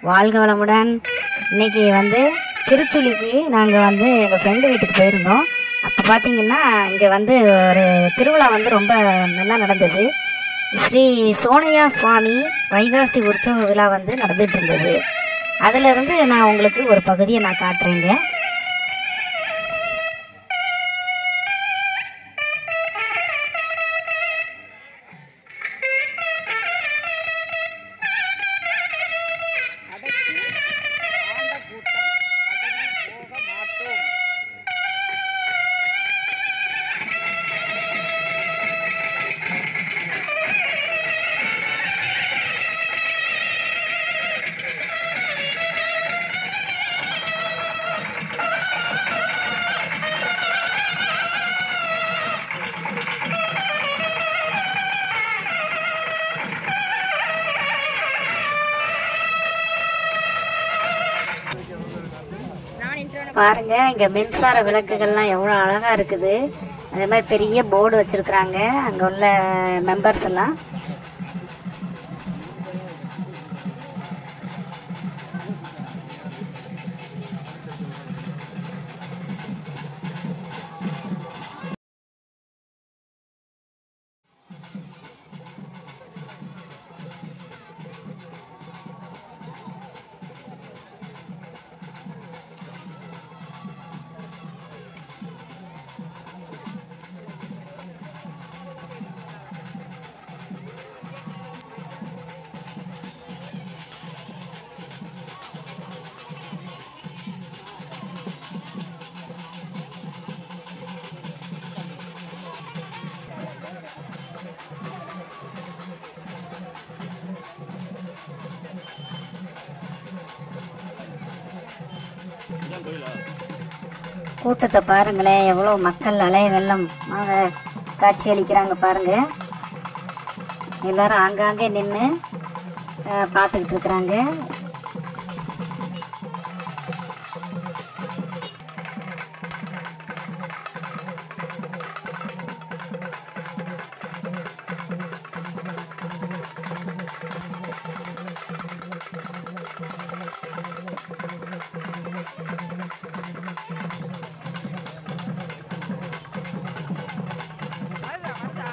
வாழ்க வளமுடன் இன்னைக்கு வந்து திருச்சுழிக்கு நாங்கள் வந்து எங்கள் ஃப்ரெண்டு வீட்டுக்கு போயிருந்தோம் அப்போ பார்த்தீங்கன்னா இங்கே வந்து ஒரு திருவிழா வந்து ரொம்ப நல்லா நடந்தது ஸ்ரீ சோனையா சுவாமி வைகாசி உற்சவ விழா வந்து நடந்துட்டு இருந்தது அதிலிருந்து நான் உங்களுக்கு ஒரு பகுதியை நான் காட்டுறேங்க அடக்கி ஆண்ட கூட்டம் அடங்கி போக மாட்டோம் பாருங்க இங்க மின்சார விளக்குகள்லாம் எவ்வளோ அழகா இருக்குது அதே மாதிரி பெரிய போர்டு வச்சிருக்கிறாங்க அங்க உள்ள மெம்பர்ஸ் எல்லாம் கூட்டத்தை பாருங்களேன் எவ்வளோ மக்கள் அலைய வெள்ளம் காட்சி அளிக்கிறாங்க பாருங்க எல்லாரும் ஆங்காங்கே நின்று பார்த்துக்கிட்டு இருக்கிறாங்க வருதா வருதா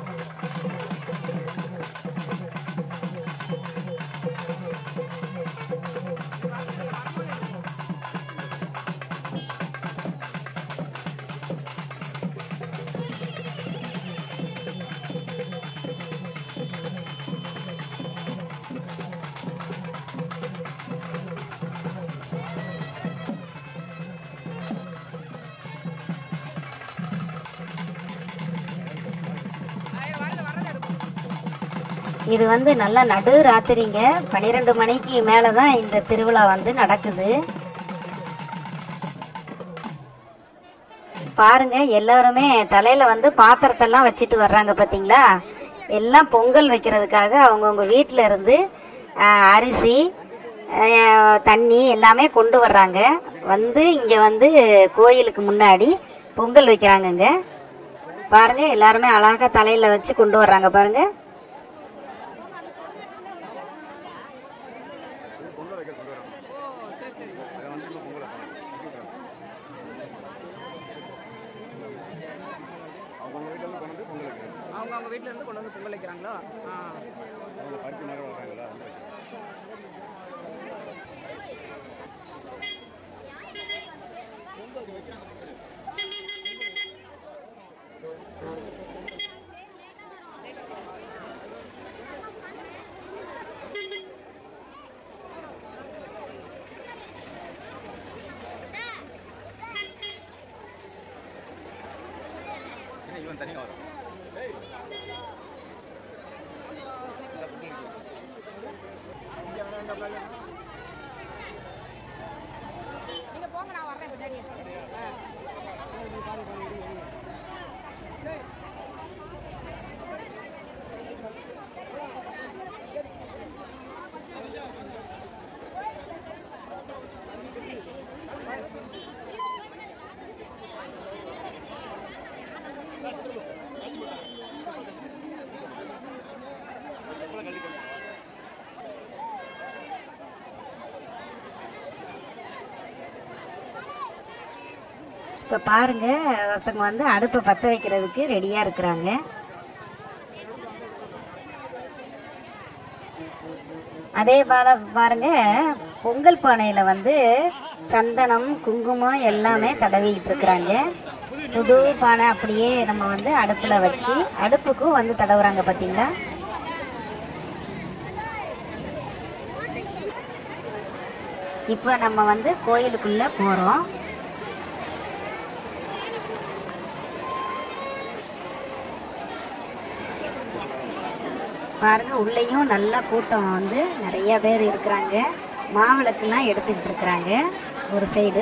ஆயிரம் வருது வர்றது எடுக்கும் இது வந்து நல்ல நடு ராத்திரிங்க பன்னிரெண்டு மணிக்கு மேலே தான் இந்த திருவிழா வந்து நடக்குது பாருங்க எல்லாருமே தலையில வந்து பாத்திரத்தெல்லாம் வச்சுட்டு வர்றாங்க பாத்தீங்களா எல்லாம் பொங்கல் வைக்கிறதுக்காக அவங்கவுங்க வீட்டில இருந்து ஆஹ், அரிசி ஆஹ், தண்ணி எல்லாமே கொண்டு வர்றாங்க வந்து இங்க வந்து கோயிலுக்கு முன்னாடி பொங்கல் வைக்கிறாங்கங்க பாருங்க எல்லாருமே அழகா தலையில வச்சு கொண்டு வர்றாங்க பாருங்க அவங்க அவங்க வீட்ல இருந்து கொண்டு வந்து பொங்கல் வைக்கிறாங்களோ ஆ நீங்க போங்க நான் வர்றேன் பின்னாடி இப்போ பாருங்க ஒருத்தவங்க வந்து அடுப்பை பற்ற வைக்கிறதுக்கு ரெடியாக இருக்கிறாங்க அதே போல பாருங்க பொங்கல் பானையில வந்து சந்தனம் குங்குமம் எல்லாமே தடவிட்டு இருக்கிறாங்க புது பானை அப்படியே நம்ம வந்து அடுப்புல வச்சு அடுப்புக்கும் வந்து தடவுறாங்க பாத்தீங்களா இப்போ நம்ம வந்து கோயிலுக்குள்ள போறோம் பாருங்க உள்ளேயும் நல்ல கூட்டம் வந்து நிறைய பேர் இருக்கிறாங்க மாவிளக்குலாம் எடுத்துக்கிட்டு இருக்கிறாங்க ஒரு சைடு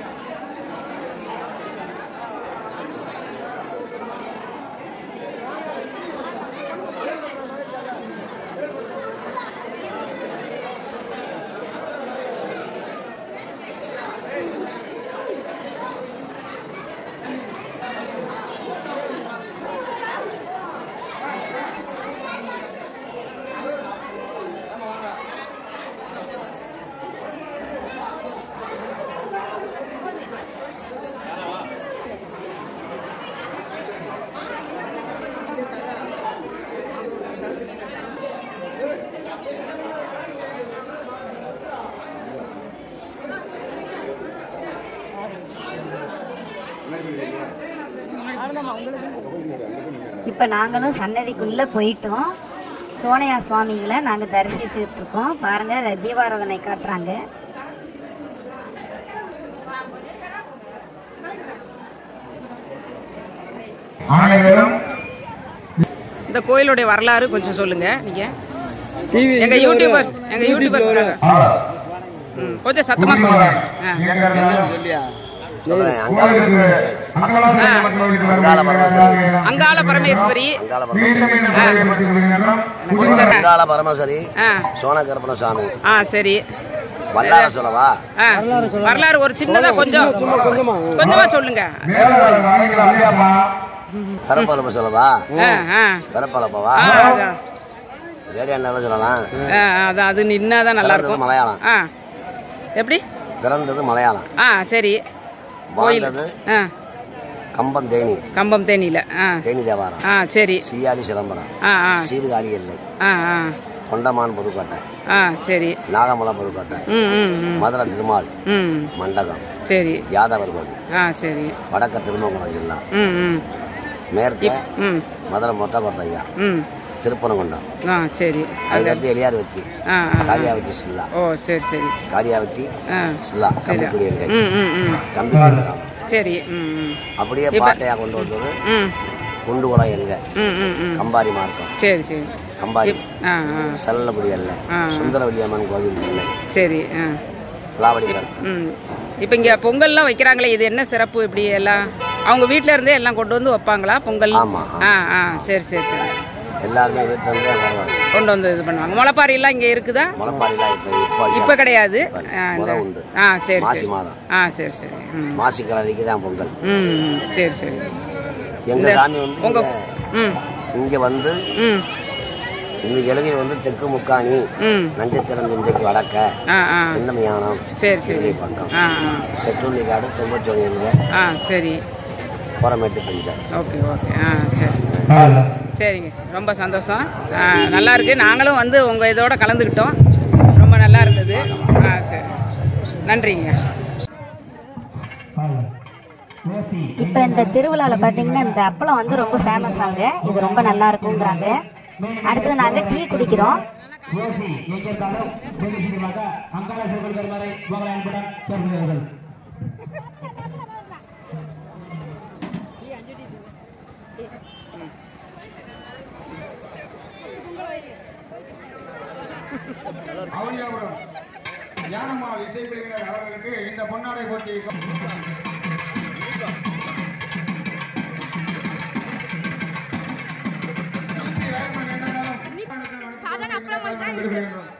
இப்போ நாங்களும் சன்னதிக்குள்ள போயிட்டோம் சோனையா சுவாமிகளை நாங்கள் தரிசிச்சுட்டு இருக்கோம் பாருங்க அதை தீபாராதனை காட்டுறாங்க அனைவரும் இந்த கோயிலுடைய வரலாறு கொஞ்சம் சொல்லுங்க நீங்க டிவி எங்க யூடியூபர்ஸ் எங்க யூடியூபர்ஸ் ம், கொஞ்சம் சத்தமா சொல்லுங்க ஆ. கோயிலுக்கு அங்கலாசனை மக்கள் வீட்டுக்கு வருகிறார்கள். அங்காள பரமேஸ்வரி மீண்டும் மீண்டும் தெரியப்படுத்திக் கொள்கின்றோம். புதிய அங்காள பரமேஸ்வரி ஆ சோன கருப்பணசாமி ஆ சரி வல்லார சொல்லவா ஆ வரலாறு ஒரு சின்னதா கொஞ்சம் கொஞ்சமா சொல்லுங்க மேலதாள வாங்கிக்கலாம் ஐயாப்பா. கருப்பழப்ப சொல்லவா ஆ ஆ கருப்பழப்பவா ஆ, அதான். ரேடியோ என்ன சொல்லலாம் ஆ, அதான் அது நின்னாதான் நல்லா பிறந்தது இருக்கும் மலையாளம் ஆ எப்படி பிறந்தது மலையாளம் ஆ சரி கோயில் வாழ்ந்தது ஆ கம்பம் தேனி கம்பம் தேனியில ஆ தேனி தேவாரம் ஆ சரி சீயாடி சிதம்பரம் ஆ ஆ சீர்காழி எல்லை ஆ ஆ தொண்டமான் புதுக்கோட்டை ஆ சரி நாகமலை புதுக்கோட்டை ம் ம் ம் மதுரை திருமால் ம் மண்டகம் சரி யாதவர் கோவில் ஆ சரி வடக்க திருமங்குளம் ஜில்லா ம் ம் மேற்க ம் மதுரை மொட்டக்கோட்டையா ம் திருப்பனங்குண்டம் ஆ சரி அதுக்கடுத்து எளியார் வெட்டி ஆ ஆ காரியாவட்டி சில்லா ஓ சரி சரி காரியாவட்டி ஆ சில்லா கம்பிக்குடி எல்லை ம் ம் ம் கம்பிக்குடி கிராமம் சரி ம் ம் அப்படியே பாட்டையா கொண்டு வந்தது ம் குண்டுகுளம் எல்லை ம் ம் ம் கம்பாரி மார்க்கம் சரி சரி கம்பாரி ஆ ஆ செல்லக்குடி எல்லை ஆ. சுந்தரவல்லியம்மன் கோவில் இல்லை சரி ஆ விளாவடி கருப்பு ம் இப்போ இங்கே பொங்கல்லாம் வைக்கிறாங்களே இது என்ன சிறப்பு இப்படி எல்லாம் அவங்க வீட்டில் இருந்தே எல்லாம் கொண்டு வந்து வைப்பாங்களா பொங்கல் ஆமா, ஆ ஆ சரி சரி சரி எல்லாருமே வீட்டில் வந்து வருவாங்க கொண்டு வந்து இது பண்ணுவாங்க முளைப்பாரிலாம் இங்கே இருக்குதா முளைப்பாடிலாம் இப்போ இப்போ இப்போ கிடையாது ஆ, முத இந்த- உண்டு ஆ சரி மாசி சரி மாதம் ஆ சரி சரி ம் மாசி கிழமைக்கு தான் பொங்கல் ம் ம், சரி சரி எங்க சாமி வந்து உங்க இங்க ம் இங்க வந்து ம் இந்த எழுகை வந்து தெற்கு முக்காணி ம் நஞ்சத்திரம் நெஞ்சைக்கு வடக்க ஆ ஆ சின்னமயானம் சரி சரி எழுகை பக்கம் ஆ செட்டுள்ளி காடு தொம்பத்தொன்று எழுக ஆ ஆ சரி புறமேட்டு பஞ்சம் ஓகே ஓகே ஆ சரி சரிங்க ரொம்ப சந்தோஷம் ஆ, நல்லா இருக்கு நாங்களும் வந்து உங்கள் இதோட கலந்துக்கிட்டோம் ரொம்ப நல்லா இருந்தது ஆ சரி நன்றிங்க இப்போ இந்த திருவிழாவில் பார்த்தீங்கன்னா இந்த அப்பளம் வந்து ரொம்ப ஃபேமஸ் ஆங்க இது ரொம்ப நல்லா இருக்குங்கிறாங்க அடுத்தது நாங்கள் டீ குடிக்கிறோம் ஓசி எங்க இருந்தாலும் வெகு சீக்கிரமாக அங்காள சிறுவர்கள் கருமாறை உங்களை அன்புடன் கேட்கிறார்கள் அவனியாபுரம் ஞானம்மாள் இசைப்பிரிவினர் அவர்களுக்கு இந்த பொன்னாடை போட்டி விடுகிறோம்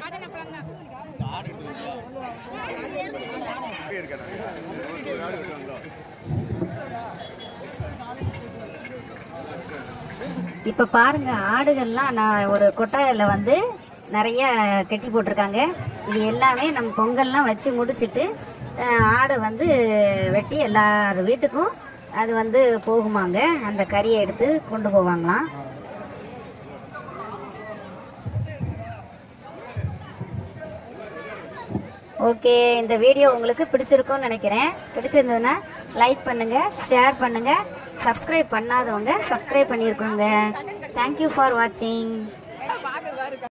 இப்போ பாருங்க ஆடுகள்லாம் நான் ஒரு கொட்டாயில் வந்து நிறைய கட்டி போட்டிருக்காங்க இது எல்லாமே நம்ம பொங்கல்லாம் வச்சு முடிச்சிட்டு அஹ், ஆடை வந்து வெட்டி எல்லார் வீட்டுக்கும் அது வந்து போகுமாங்க அந்த கறியை எடுத்து கொண்டு போவாங்களாம் ஓகே இந்த வீடியோ உங்களுக்கு பிடிச்சிருக்கும்னு நினைக்கிறேன் பிடிச்சிருந்ததுன்னா லைக் பண்ணுங்க ஷேர் பண்ணுங்க சப்ஸ்கிரைப் பண்ணாதவங்க சப்ஸ்கிரைப் பண்ணியிருக்கோங்க தேங்க்யூ ஃபார் வாட்சிங்